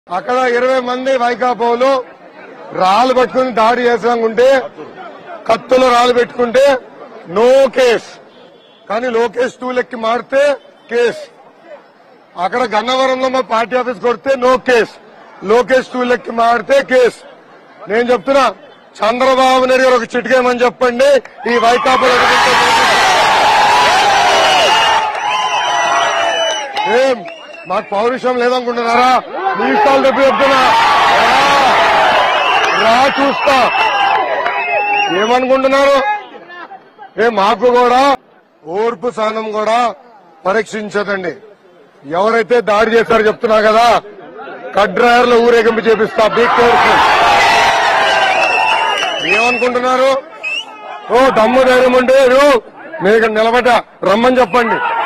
అక్కడ ఇరవై మంది వైకాపోలు రాళ్ళు పట్టుకుని దాడి చేసాకుంటే కత్తులు రాళ్ళు పెట్టుకుంటే నో కేస్ కానీ లోకేష్ టూలెక్కి మారితే కేస్ అక్కడ గన్నవరంలో మా పార్టీ ఆఫీస్ కొడితే నో కేస్ లోకేష్ టూలెక్కి మారితే కేస్ నేను చెప్తున్నా చంద్రబాబు నాయుడు గారు ఒక చిటికేమని చెప్పండి ఈ వైకాపాలు ఏం మాకు పౌరుషం లేదనుకుంటున్నారా మీ ఇష్టాలు చెప్పి చెప్తున్నా రా. రా చూస్తా ఏమనుకుంటున్నారు ఏ మాకు కూడా ఓర్పు సహనం కూడా పరీక్షించదండి ఎవరైతే దాడి చేశారో చెప్తున్నా కదా కడ్రాయర్లో ఊరేగింపు చేపిస్తా బిగ్ కేర్ఫుల్ ఏమనుకుంటున్నారు ఓ దమ్ము ధైర్యం ఉంటే మీరు మీరు ఇక్కడ నిలబడ్డ రమ్మని చెప్పండి